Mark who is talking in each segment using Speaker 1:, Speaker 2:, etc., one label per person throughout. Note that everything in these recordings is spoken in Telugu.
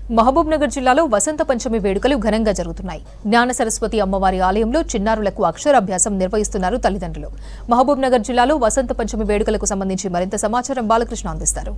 Speaker 1: మహబూబ్ నగర్ జిల్లాలో వసంత పంచమి వేడుకలు ఘనంగా జరుగుతున్నాయి జ్ఞాన సరస్వతి అమ్మవారి ఆలయంలో చిన్నారులకు అక్షరాభ్యాసం నిర్వహిస్తున్నారు తల్లిదండ్రులు మహబూబ్ నగర్ జిల్లాలో వసంత పంచమి వేడుకలకు సంబంధించి మరింత సమాచారం బాలకృష్ణ అందిస్తారు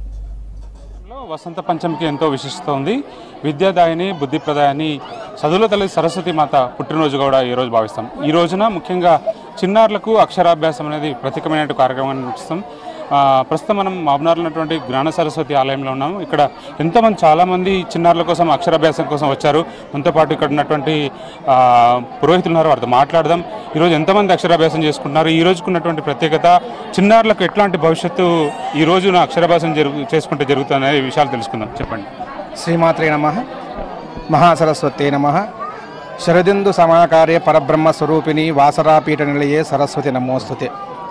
Speaker 2: లో వసంత పంచమికి ఎంతో విశిష్టత ఉంది విద్యాదాయిని బుద్ధిప్రదాయని చదువుల తల్లి సరస్వతి మాత పుట్టినరోజు కూడా ఈ రోజు భావిస్తాం ఈ రోజున ముఖ్యంగా చిన్నారులకు అక్షరాభ్యాసం అనేది ప్రత్యేకమైన కార్యక్రమాన్ని నిర్వహిస్తాం ఆ, ప్రస్తుతం మనం మాబనార్లో ఉన్నటువంటి జ్ఞాన సరస్వతి ఆలయంలో ఉన్నాము ఇక్కడ ఎంతోమంది చాలామంది చిన్నారుల కోసం అక్షరాభ్యాసం కోసం వచ్చారు మనతో పాటు ఇక్కడ ఉన్నటువంటి ఆ, పురోహితులు ఉన్నారు వారితో మాట్లాడదాం ఈరోజు ఎంతమంది అక్షరాభ్యాసం చేసుకుంటున్నారు ఈ రోజుకు ఉన్నటువంటి ప్రత్యేకత చిన్నారులకు ఎట్లాంటి భవిష్యత్తు ఈ రోజున అక్షరాభ్యాసం జరుగు చేసుకుంటే జరుగుతుందనే విషయాలు తెలుసుకుందాం చెప్పండి
Speaker 3: శ్రీమాత్రే నమ మహాసరస్వతే నమ శరదిందు సమాకార్య పరబ్రహ్మ స్వరూపిణి వాసరాపీఠ నిలయే సరస్వతి నమోస్తుతే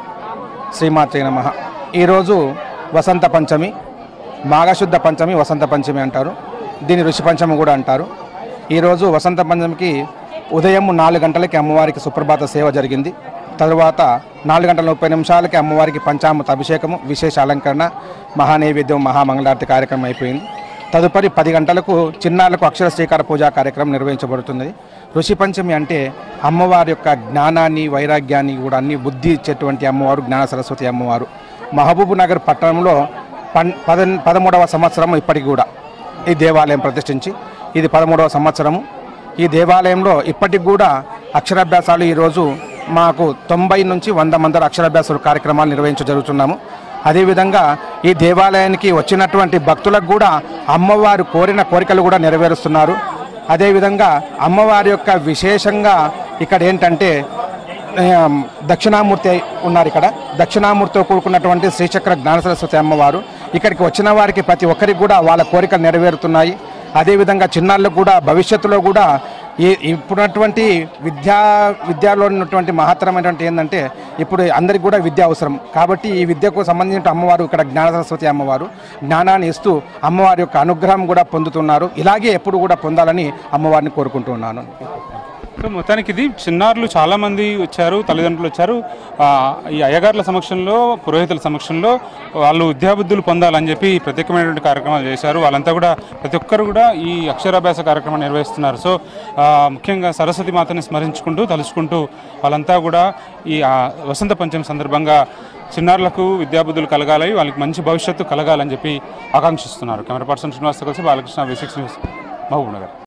Speaker 3: శ్రీమాత్రే నమ ఈరోజు వసంత పంచమి మాఘశుద్ధ పంచమి వసంత పంచమి అంటారు దీని ఋషి పంచమి కూడా అంటారు ఈరోజు వసంత పంచమికి ఉదయం నాలుగు గంటలకి అమ్మవారికి సుప్రభాత సేవ జరిగింది తరువాత నాలుగు గంటల ముప్పై నిమిషాలకి అమ్మవారికి పంచామృత అభిషేకము విశేష అలంకరణ మహానైవేద్యం మహామంగళారతి కార్యక్రమం అయిపోయింది తదుపరి పది గంటలకు చిన్నారులకు అక్షర శ్రీకార పూజా కార్యక్రమం నిర్వహించబడుతుంది ఋషి పంచమి అంటే అమ్మవారి యొక్క జ్ఞానాన్ని వైరాగ్యాన్ని కూడా అన్ని బుద్ధి ఇచ్చేటువంటి అమ్మవారు జ్ఞాన సరస్వతి అమ్మవారు మహబూబ్ నగర్ పట్టణంలో పన్ పద పదమూడవ సంవత్సరం ఇప్పటికి కూడా ఈ దేవాలయం ప్రతిష్ఠించి ఇది పదమూడవ సంవత్సరము ఈ దేవాలయంలో ఇప్పటికి కూడా అక్షరాభ్యాసాలు ఈరోజు మాకు తొంభై నుంచి వంద మంది అక్షరాభ్యాసాలు కార్యక్రమాలు నిర్వహించ జరుగుతున్నాము అదేవిధంగా ఈ దేవాలయానికి వచ్చినటువంటి భక్తులకు కూడా అమ్మవారు కోరిన కోరికలు కూడా నెరవేరుస్తున్నారు అదేవిధంగా అమ్మవారి యొక్క విశేషంగా ఇక్కడ ఏంటంటే ఆ, దక్షిణామూర్తి ఉన్నారు ఇక్కడ దక్షిణామూర్తితో కూడుకున్నటువంటి శ్రీచక్ర జ్ఞాన సరస్వతి అమ్మవారు ఇక్కడికి వచ్చిన వారికి ప్రతి ఒక్కరికి కూడా వాళ్ళ కోరికలు నెరవేరుతున్నాయి అదేవిధంగా చిన్నారులకు కూడా భవిష్యత్తులో కూడా ఈ ఇప్పుడున్నటువంటి విద్యా విద్యలో ఉన్నటువంటి మహత్తరమైనటువంటి ఏంటంటే ఇప్పుడు అందరికి కూడా విద్య అవసరం కాబట్టి ఈ విద్యకు సంబంధించిన అమ్మవారు ఇక్కడ జ్ఞాన సరస్వతి అమ్మవారు జ్ఞానాన్ని ఇస్తూ అమ్మవారి యొక్క అనుగ్రహం కూడా పొందుతున్నారు ఇలాగే ఎప్పుడు కూడా పొందాలని అమ్మవారిని కోరుకుంటున్నాను
Speaker 2: సో మొత్తానికి ఇది చిన్నారులు చాలా మంది వచ్చారు తల్లిదండ్రులు వచ్చారు ఆ, ఈ అయ్యగారుల సమక్షంలో పురోహితుల సమక్షంలో వాళ్ళు విద్యాబుద్ధులు పొందాలని చెప్పి ప్రత్యేకమైనటువంటి కార్యక్రమాలు చేశారు వాళ్ళంతా కూడా ప్రతి ఒక్కరు కూడా ఈ అక్షరాభ్యాస కార్యక్రమం నిర్వహిస్తున్నారు సో ఆ, ముఖ్యంగా సరస్వతి మాతని స్మరించుకుంటూ తలుచుకుంటూ వాళ్ళంతా కూడా ఈ ఆ, వసంత పంచమి సందర్భంగా చిన్నారులకు విద్యాబుద్ధులు కలగాలి వాళ్ళకి మంచి భవిష్యత్తు కలగాలని చెప్పి ఆకాంక్షిస్తున్నారు కెమెరా పర్సన్ శ్రీనివాస్తో కలిసి Balakrishna V six news Mahabub Nagar